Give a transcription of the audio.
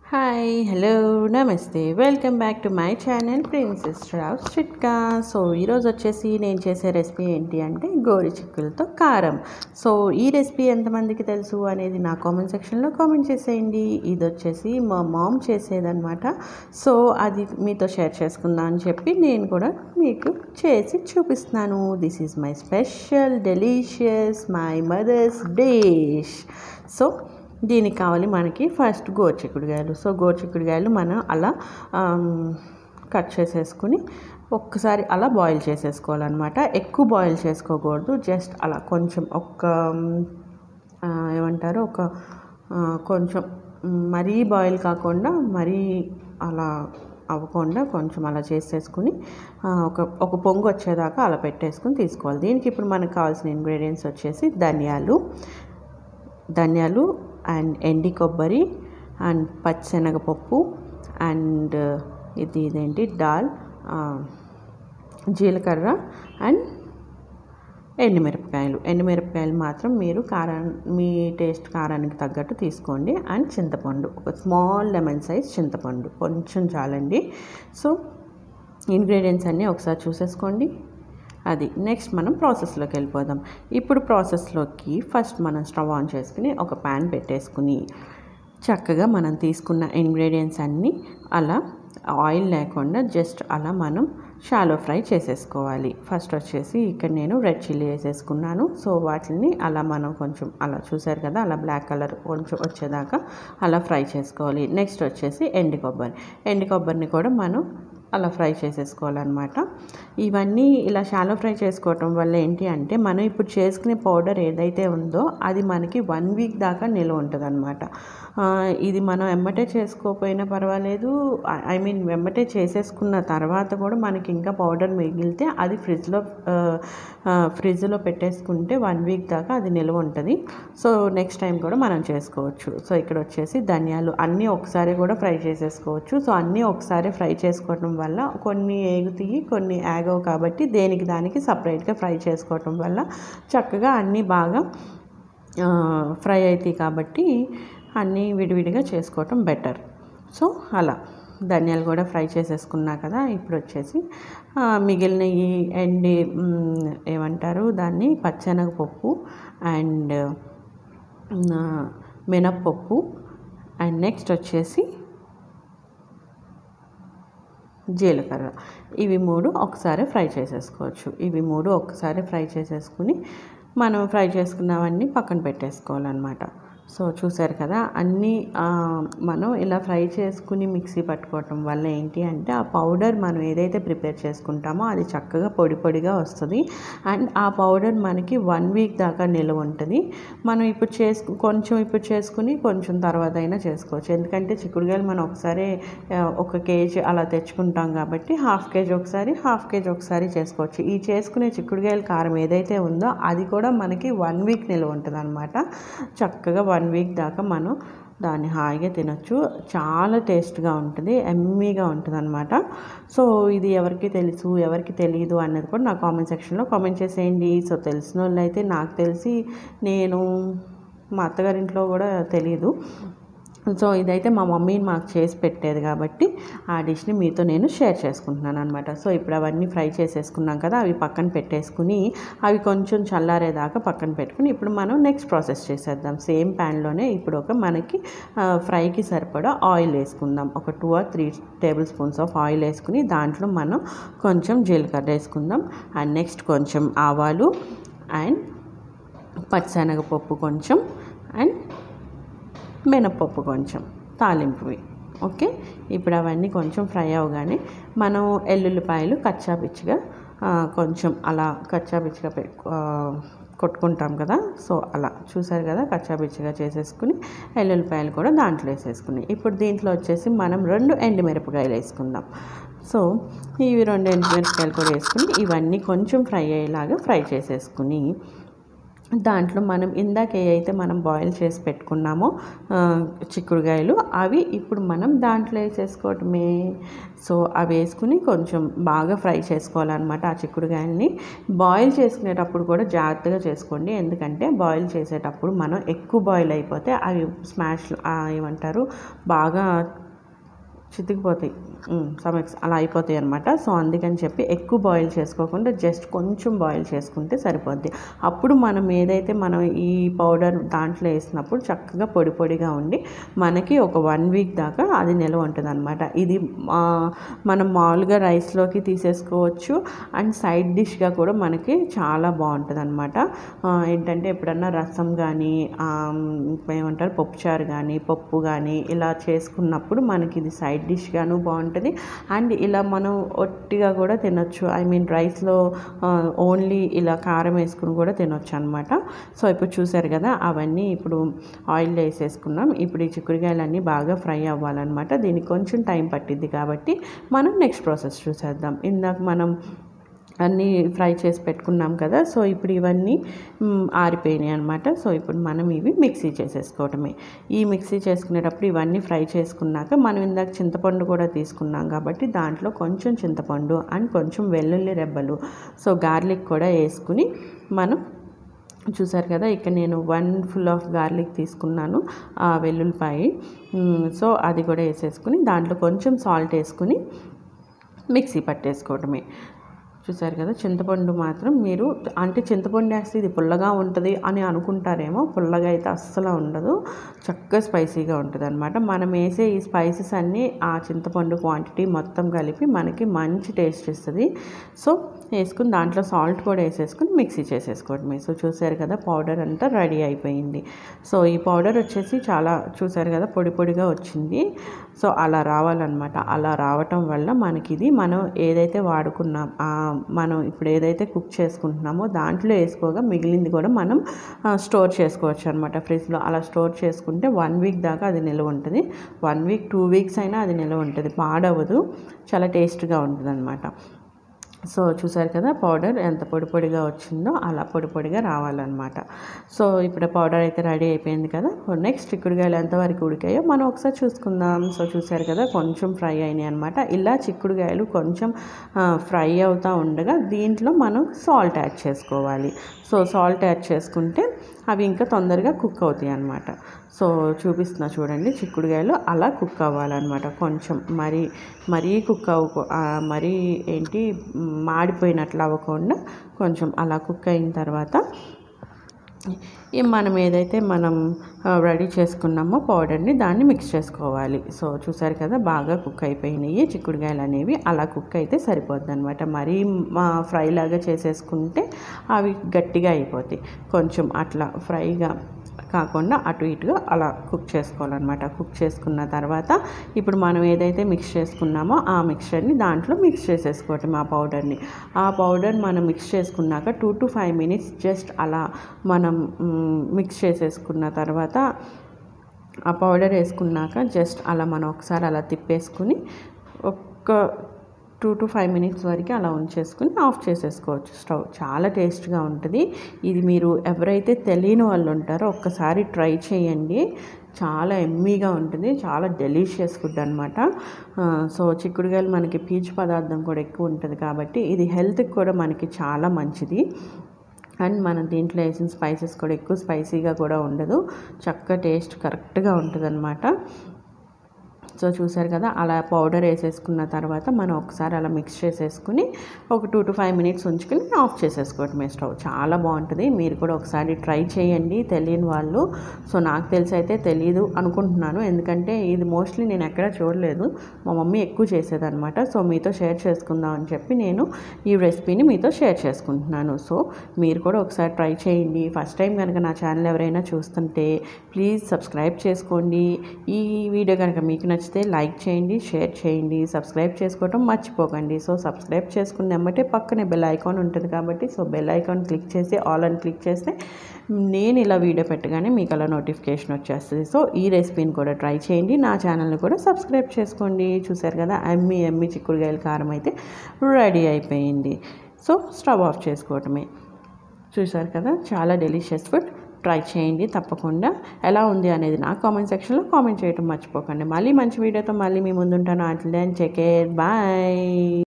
hi hello నమస్తే welcome back to my channel Princess Rao చిట్కా so ఈరోజు వచ్చేసి నేను చేసే రెసిపీ ఏంటి అంటే గోరి చిక్కులతో కారం సో ఈ రెసిపీ ఎంతమందికి తెలుసు అనేది నా కామెంట్ సెక్షన్లో కామెంట్ చేసేయండి ఇది వచ్చేసి మా మామ్ చేసేదనమాట సో అది మీతో షేర్ చేసుకుందాం అని చెప్పి నేను కూడా మీకు చేసి చూపిస్తున్నాను this is my special delicious my mother's dish so దీనికి కావాలి మనకి ఫస్ట్ గోరుచిక్కుడుకాయలు సో గోరుచిక్కుడుకాయలు మనం అలా ఆమ్, కట్ చేసేసుకుని ఒక్కసారి అలా బాయిల్ చేసేసుకోవాలన్నమాట ఎక్కువ బాయిల్ చేసుకోకూడదు జస్ట్ అలా కొంచెం ఒక్క ఆ, ఏమంటారు ఒక ఆ, కొంచెం మ్, మరీ బాయిల్ కాకుండా మరీ అలా అవ్వకుండా కొంచెం అలా చేసేసుకుని ఆ, ఒక ఒక పొంగు వచ్చేదాకా అలా పెట్టేసుకుని తీసుకోవాలి దీనికి ఇప్పుడు మనకు కావాల్సిన ఇంగ్రీడియంట్స్ వచ్చేసి ధనియాలు ధనియాలు అండ్ ఎండి కొబ్బరి అండ్ పచ్చిశనగపప్పు అండ్ ఇది ఇదేంటి దాల్ ఆ, జీలకర్ర అండ్ ఎండుమిరపకాయలు ఎండుమిరపకాయలు మాత్రం మీరు కారం మీ టేస్ట్ కారానికి తగ్గట్టు తీసుకోండి అండ్ చింతపండు ఒక స్మాల్ లెమన్ సైజ్ చింతపండు కొంచెం చాలండి సో ఇంగ్రీడియంట్స్ అన్నీ ఒకసారి చూసేసుకోండి అది నెక్స్ట్ మనం ప్రాసెస్లోకి వెళ్ళిపోదాం ఇప్పుడు ప్రాసెస్లోకి ఫస్ట్ మనం స్టవ్ ఆన్ చేసుకుని ఒక ప్యాన్ పెట్టేసుకుని చక్కగా మనం తీసుకున్న ఇంగ్రీడియంట్స్ అన్నీ అలా ఆయిల్ లేకుండా జస్ట్ అలా మనం షాలో ఫ్రై చేసేసుకోవాలి ఫస్ట్ వచ్చేసి ఇక్కడ నేను రెడ్ చిల్లీ వేసేసుకున్నాను సో వాటిని అలా మనం కొంచెం అలా చూసారు కదా అలా బ్లాక్ కలర్ కొంచెం వచ్చేదాకా అలా ఫ్రై చేసుకోవాలి నెక్స్ట్ వచ్చేసి ఎండు కొబ్బరి ఎండు కొబ్బరిని కూడా మనం అలా ఫ్రై చేసేసుకోవాలన్నమాట ఇవన్నీ ఇలా షాలో ఫ్రై చేసుకోవటం వల్ల ఏంటి అంటే మనం ఇప్పుడు చేసుకునే పౌడర్ ఏదైతే ఉందో అది మనకి వన్ వీక్ దాకా నిల్వ ఉంటుంది అనమాట ఇది మనం ఎమ్మటే చేసుకోకపోయినా పర్వాలేదు ఐ మీన్ వెంబటే చేసేసుకున్న తర్వాత కూడా మనకి ఇంకా పౌడర్ మిగిలితే అది ఫ్రిడ్జ్లో ఫ్రిడ్జ్లో పెట్టేసుకుంటే వన్ వీక్ దాకా అది నిల్వ ఉంటుంది సో నెక్స్ట్ టైం కూడా మనం చేసుకోవచ్చు సో ఇక్కడ వచ్చేసి ధనియాలు అన్నీ ఒకసారి కూడా ఫ్రై చేసేసుకోవచ్చు సో అన్నీ ఒకసారి ఫ్రై చేసుకోవటం వల్ల కొన్ని ఏగుతాయి కొన్ని ఆగవు కాబట్టి దేనికి దానికి సపరేట్గా ఫ్రై చేసుకోవటం వల్ల చక్కగా అన్నీ బాగా ఆ, ఫ్రై అవుతాయి కాబట్టి అన్నీ విడివిడిగా చేసుకోవటం బెటర్ సో అలా ధనియాలు కూడా ఫ్రై చేసేసుకున్నా కదా ఇప్పుడు వచ్చేసి ఆ, మిగిలిన ఈ ఎండి మ్, ఏమంటారు దాన్ని పచ్చెనగపప్పు అండ్ ఆ, మినప్పప్పు అండ్ నెక్స్ట్ వచ్చేసి జీలకర్ర ఇవి మూడు ఒకసారి ఫ్రై చేసేసుకోవచ్చు ఇవి మూడు ఒకసారి ఫ్రై చేసేసుకుని మనం ఫ్రై చేసుకున్నవన్నీ పక్కన పెట్టేసుకోవాలన్నమాట సో చూసారు కదా అన్నీ ఆ, మనం ఇలా ఫ్రై చేసుకుని మిక్సీ పట్టుకోవటం వల్ల ఏంటి అంటే ఆ పౌడర్ మనం ఏదైతే ప్రిపేర్ చేసుకుంటామో అది చక్కగా పొడి పొడిగా వస్తుంది అండ్ ఆ పౌడర్ మనకి వన్ వీక్ దాకా నిల్వ ఉంటుంది మనం ఇప్పుడు చేసుకు కొంచెం ఇప్పుడు చేసుకుని కొంచెం తర్వాత అయినా చేసుకోవచ్చు ఎందుకంటే చిక్కుడుకాయలు మనం ఒకసారి ఆ, ఒక కేజీ అలా తెచ్చుకుంటాం కాబట్టి హాఫ్ కేజీ ఒకసారి హాఫ్ కేజీ ఒకసారి చేసుకోవచ్చు ఈ చేసుకునే చిక్కుడుకాయల కారం ఏదైతే ఉందో అది కూడా మనకి వన్ వీక్ నిల్వ ఉంటుంది అనమాట చక్కగా వన్ వీక్ దాకా మనం దాన్ని హాయిగా తినొచ్చు చాలా టేస్ట్గా ఉంటుంది ఎమ్మీగా ఉంటుంది అనమాట సో ఇది ఎవరికి తెలుసు ఎవరికి తెలియదు అన్నది కూడా నా కామెంట్ సెక్షన్లో కామెంట్ చేసేయండి సో తెలిసిన వాళ్ళు అయితే నాకు తెలిసి నేను మా అత్తగారింట్లో కూడా తెలియదు సో ఇదైతే మా మమ్మీ మాకు చేసి పెట్టేది కాబట్టి ఆ డిష్ని మీతో నేను షేర్ చేసుకుంటున్నాను అనమాట సో ఇప్పుడు అవన్నీ ఫ్రై చేసేసుకున్నాం కదా అవి పక్కన పెట్టేసుకుని అవి కొంచెం చల్లారేదాకా పక్కన పెట్టుకుని ఇప్పుడు మనం నెక్స్ట్ ప్రాసెస్ చేసేద్దాం సేమ్ ప్యాన్లోనే ఇప్పుడు ఒక మనకి ఆ, ఫ్రైకి సరిపడా ఆయిల్ వేసుకుందాం ఒక two or three tablespoons of oil వేసుకుని దాంట్లో మనం కొంచెం జీలకర్ర వేసుకుందాం అండ్ నెక్స్ట్ కొంచెం ఆవాలు అండ్ పచ్చిశనగపప్పు కొంచెం అండ్ మినప్పప్పు కొంచెం తాలింపువి ఓకే ఇప్పుడు అవన్నీ కొంచెం ఫ్రై అవగానే మనం ఎల్లుల్లిపాయలు కచ్చా పిచ్చిగా ఆ, కొంచెం అలా కచ్చా పిచ్చిగా పె ఆ, కొట్టుకుంటాం కదా సో అలా చూసారు కదా కచ్చా పిచ్చిగా చేసేసుకుని ఎల్లుల్లిపాయలు కూడా దాంట్లో వేసేసుకుని ఇప్పుడు దీంట్లో వచ్చేసి మనం రెండు ఎండుమిరపకాయలు వేసుకుందాం సో ఇవి రెండు ఎండుమిరపకాయలు కూడా వేసుకుని ఇవన్నీ కొంచెం ఫ్రై అయ్యేలాగా ఫ్రై చేసేసుకుని దాంట్లో మనం ఇందాక ఏ అయితే మనం బాయిల్ చేసి పెట్టుకున్నామో ఆ, చిక్కుడుకాయలు అవి ఇప్పుడు మనం దాంట్లో వేసేసుకోవటమే సో అవి వేసుకుని కొంచెం బాగా ఫ్రై చేసుకోవాలన్నమాట ఆ చిక్కుడుకాయలని బాయిల్ చేసుకునేటప్పుడు కూడా జాగ్రత్తగా చేసుకోండి ఎందుకంటే బాయిల్ చేసేటప్పుడు మనం ఎక్కువ బాయిల్ అయిపోతే అవి స్మాష్ ఏమంటారు బాగా చితికిపోతాయి సమక్స్ అలా అయిపోతాయి అనమాట సో అందుకని చెప్పి ఎక్కువ బాయిల్ చేసుకోకుండా జస్ట్ కొంచెం బాయిల్ చేసుకుంటే సరిపోద్ది అప్పుడు మనం ఏదైతే మనం ఈ పౌడర్ దాంట్లో వేసినప్పుడు చక్కగా పొడి పొడిగా ఉండి మనకి ఒక వన్ వీక్ దాకా అది నిల్వ ఉంటుంది అనమాట ఇది ఆ, మనం మామూలుగా రైస్లోకి తీసేసుకోవచ్చు అండ్ సైడ్ డిష్గా కూడా మనకి చాలా బాగుంటుంది అనమాట ఏంటంటే ఎప్పుడన్నా రసం కానీ ఏమంటారు పప్పుచారు కానీ పప్పు కానీ ఇలా చేసుకున్నప్పుడు మనకి ఇది సైడ్ డిష్గాను బాగుంటుంది అండ్ ఇలా మనం ఒట్టిగా కూడా తినొచ్చు ఐ మీన్ రైస్లో ఓన్లీ ఇలా కారం వేసుకుని కూడా తినొచ్చు అనమాట సో ఇప్పుడు చూసారు కదా అవన్నీ ఇప్పుడు ఆయిల్ వేసేసుకున్నాం ఇప్పుడు ఈ చిక్కుడుకాయలన్నీ బాగా ఫ్రై అవ్వాలన్నమాట దీనికి కొంచెం టైం పట్టిద్ది కాబట్టి మనం నెక్స్ట్ ప్రాసెస్ చూసేద్దాం ఇందాక మనం అన్నీ ఫ్రై చేసి పెట్టుకున్నాం కదా సో ఇప్పుడు ఇవన్నీ మ్, ఆరిపోయినాయి అనమాట సో ఇప్పుడు మనం ఇవి మిక్సీ చేసేసుకోవటమే ఈ మిక్సీ చేసుకునేటప్పుడు ఇవన్నీ ఫ్రై చేసుకున్నాక మనం ఇందాక చింతపండు కూడా తీసుకున్నాం కాబట్టి దాంట్లో కొంచెం చింతపండు అండ్ కొంచెం వెల్లుల్లి రెబ్బలు సో గార్లిక్ కూడా వేసుకుని మనం చూసారు కదా ఇక్కడ నేను వన్ ఫుల్ ఆఫ్ గార్లిక్ తీసుకున్నాను ఆ వెల్లుల్లిపాయ మ్, సో అది కూడా వేసేసుకుని దాంట్లో కొంచెం సాల్ట్ వేసుకుని మిక్సీ పట్టేసుకోవటమే చూసారు కదా చింతపండు మాత్రం మీరు అంటే చింతపండు వేస్తే ఇది పుల్లగా ఉంటుంది అని అనుకుంటారేమో పుల్లగా అయితే అస్సలు ఉండదు చక్కగా స్పైసీగా ఉంటుంది అనమాట మనం వేసే ఈ స్పైసెస్ అన్నీ ఆ చింతపండు క్వాంటిటీ మొత్తం కలిపి మనకి మంచి టేస్ట్ ఇస్తుంది సో వేసుకుని దాంట్లో సాల్ట్ కూడా వేసేసుకుని మిక్సీ చేసేసుకోవడమే సో చూసారు కదా పౌడర్ అంతా రెడీ అయిపోయింది సో ఈ పౌడర్ వచ్చేసి చాలా చూసారు కదా పొడి పొడిగా వచ్చింది సో అలా రావాలన్నమాట అలా రావటం వల్ల మనకి ఇది మనం ఏదైతే వాడుకున్నాం ఆ మనం ఇప్పుడు ఏదైతే కుక్ చేసుకుంటున్నామో దాంట్లో వేసుకోగా మిగిలింది కూడా మనం ఆ, స్టోర్ చేసుకోవచ్చు అనమాట ఫ్రిడ్జ్లో అలా స్టోర్ చేసుకుంటే వన్ వీక్ దాకా అది నిల్వ ఉంటుంది వన్ వీక్ టూ వీక్స్ అయినా అది నిల్వ ఉంటుంది పాడవదు చాలా టేస్ట్గా ఉంటుంది అనమాట సో చూసారు కదా పౌడర్ ఎంత పొడి పొడిగా వచ్చిందో అలా పొడి పొడిగా రావాలన్నమాట సో ఇప్పుడు పౌడర్ అయితే రెడీ అయిపోయింది కదా నెక్స్ట్ చిక్కుడుకాయలు ఎంతవరకు ఉడికాయో మనం ఒకసారి చూసుకుందాం సో చూసారు కదా కొంచెం ఫ్రై అయినాయి అనమాట ఇలా చిక్కుడుకాయలు కొంచెం ఫ్రై అవుతూ ఉండగా దీంట్లో మనం సాల్ట్ యాడ్ చేసుకోవాలి సో సాల్ట్ యాడ్ చేసుకుంటే అవి ఇంకా తొందరగా కుక్ అవుతాయి అన్నమాట సో చూపిస్తున్నా చూడండి చిక్కుడుకాయలు అలా కుక్ అవ్వాలన్నమాట కొంచెం మరీ మరీ కుక్ అవ్వకూ ఆ, మరీ ఏంటి మ్, మాడిపోయినట్లు అవ్వకుండా కొంచెం అలా కుక్ అయిన తర్వాత ఈ మనం ఏదైతే మనం రెడీ చేసుకున్నామో పౌడర్ని దాన్ని మిక్స్ చేసుకోవాలి సో చూసారు కదా బాగా కుక్ అయిపోయినాయి చిక్కుడుకాయలు అనేవి అలా కుక్ అయితే సరిపోద్ది అనమాట మరీ మా ఫ్రై లాగా చేసేసుకుంటే అవి గట్టిగా అయిపోతాయి కొంచెం అట్లా ఫ్రైగా కాకుండా అటు ఇటుగా అలా కుక్ చేసుకోవాలన్నమాట కుక్ చేసుకున్న తర్వాత ఇప్పుడు మనం ఏదైతే మిక్స్ చేసుకున్నామో ఆ మిక్చర్ని దాంట్లో మిక్స్ చేసేసుకోవటం ఆ పౌడర్ని ఆ పౌడర్ మనం మిక్స్ చేసుకున్నాక two to five minutes just అలా మనం మ్, మిక్స్ చేసేసుకున్న తర్వాత ఆ పౌడర్ వేసుకున్నాక జస్ట్ అలా మనం ఒకసారి అలా తిప్పేసుకుని ఒక్క టూ టు ఫైవ్ మినిట్స్ వరకు అలా ఉంచేసుకుని ఆఫ్ చేసేసుకోవచ్చు స్టవ్ చాలా టేస్ట్గా ఉంటుంది ఇది మీరు ఎవరైతే తెలియని వాళ్ళు ఉంటారో ఒక్కసారి ట్రై చేయండి చాలా ఎమ్మీగా ఉంటుంది చాలా డెలీషియస్ ఫుడ్ అనమాట సో చిక్కుడుకాయలు మనకి పీచు పదార్థం కూడా ఎక్కువ ఉంటుంది కాబట్టి ఇది హెల్త్కి కూడా మనకి చాలా మంచిది అండ్ మనం దీంట్లో వేసిన స్పైసెస్ కూడా ఎక్కువ స్పైసీగా కూడా ఉండదు చక్క టేస్ట్ కరెక్ట్గా ఉంటుంది సో చూసారు కదా అలా పౌడర్ వేసేసుకున్న తర్వాత మనం ఒకసారి అలా మిక్స్ చేసేసుకుని ఒక టూ టు ఫైవ్ మినిట్స్ ఉంచుకుని ఆఫ్ చేసేసుకోవటమే స్టవ్ చాలా బాగుంటుంది మీరు కూడా ఒకసారి ట్రై చేయండి తెలియని వాళ్ళు సో నాకు తెలిసి అయితే తెలియదు అనుకుంటున్నాను ఎందుకంటే ఇది మోస్ట్లీ నేను ఎక్కడా చూడలేదు మా మమ్మీ ఎక్కువ చేసేదన్నమాట సో మీతో షేర్ చేసుకుందాం అని చెప్పి నేను ఈ రెసిపీని మీతో షేర్ చేసుకుంటున్నాను సో మీరు కూడా ఒకసారి ట్రై చేయండి ఫస్ట్ టైం కనుక నా ఛానల్ ఎవరైనా చూస్తుంటే ప్లీజ్ సబ్స్క్రైబ్ చేసుకోండి ఈ వీడియో కనుక మీకు నచ్చితే లైక్ చేయండి షేర్ చేయండి సబ్స్క్రైబ్ చేసుకోవటం మర్చిపోకండి సో సబ్స్క్రైబ్ చేసుకున్న వెంబటే పక్కనే బెల్ ఐకాన్ ఉంటుంది కాబట్టి సో బెల్ ఐకాన్ క్లిక్ చేసి ఆల్ అని క్లిక్ చేస్తే నేను ఇలా వీడియో పెట్టగానే మీకు అలా నోటిఫికేషన్ వచ్చేస్తుంది సో ఈ రెసిపీని కూడా ట్రై చేయండి నా ఛానల్ని కూడా సబ్స్క్రైబ్ చేసుకోండి చూసారు కదా ఎమ్మి ఎమ్మి చిక్కుడుకాయల కారం అయితే రెడీ అయిపోయింది సో స్టవ్ ఆఫ్ చేసుకోవటమే చూసారు కదా చాలా డెలిషియస్ ఫుడ్ ట్రై చేయండి తప్పకుండా ఎలా ఉంది అనేది నా కామెంట్ సెక్షన్లో కామెంట్ చేయడం మర్చిపోకండి మళ్ళీ మంచి వీడియోతో మళ్ళీ మీ ముందుంటాను అట్లా దెన్ చెక్ బాయ్